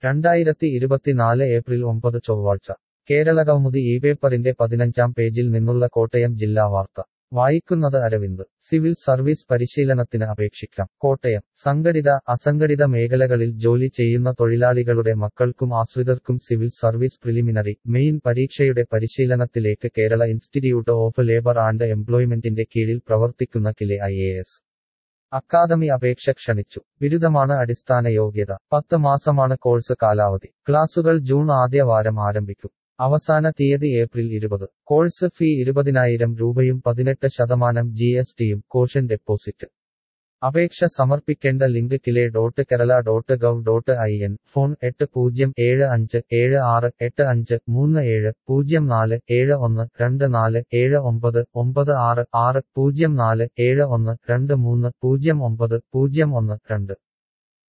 രണ്ടായിരത്തി ഇരുപത്തിനാല് ഏപ്രിൽ ഒമ്പത് ചൊവ്വാഴ്ച കേരളകൗമുദി ഈ പേപ്പറിന്റെ പതിനഞ്ചാം പേജിൽ നിന്നുള്ള കോട്ടയം ജില്ലാ വാർത്ത വായിക്കുന്നത് അരവിന്ദ് സിവിൽ സർവീസ് പരിശീലനത്തിന് അപേക്ഷിക്കാം കോട്ടയം സംഘടിത അസംഘടിത മേഖലകളിൽ ജോലി ചെയ്യുന്ന തൊഴിലാളികളുടെ മക്കൾക്കും ആശ്രിതർക്കും സിവിൽ സർവീസ് പ്രിലിമിനറി മെയിൻ പരീക്ഷയുടെ പരിശീലനത്തിലേക്ക് Kerala institute of labour and എംപ്ലോയ്മെന്റിന്റെ കീഴിൽ പ്രവർത്തിക്കുന്ന KILE I A S academy അപേക്ഷ ക്ഷണിച്ചു ബിരുദമാണ് അടിസ്ഥാന യോഗ്യത പത്ത് മാസമാണ് കോഴ്സ് കാലാവധി ക്ലാസുകൾ ജൂൺ ആദ്യ വാരം ആരംഭിക്കും അവസാന തീയതി ഏപ്രിൽ ഇരുപത് കോഴ്സ് ഫീ ഇരുപതിനായിരം രൂപയും പതിനെട്ട് ശതമാനം ജി എസ് ടിയും കോഷൻ ഡെപ്പോസിറ്റ് അപേക്ഷ സമർപ്പിക്കേണ്ട link KILE dot Kerala dot gov dot I N phone എട്ട് പൂജ്യം ഏഴ് അഞ്ച് ഏഴ് ആറ് എട്ട് അഞ്ച് മൂന്ന് ഏഴ് പൂജ്യം നാല് ഏഴ് ഒന്ന് രണ്ട് നാല് ഏഴ് ഒമ്പത് ഒമ്പത് ആറ് ആറ് പൂജ്യം നാല് ഏഴ് ഒന്ന് രണ്ട് മൂന്ന് പൂജ്യം ഒമ്പത് പൂജ്യം ഒന്ന് രണ്ട്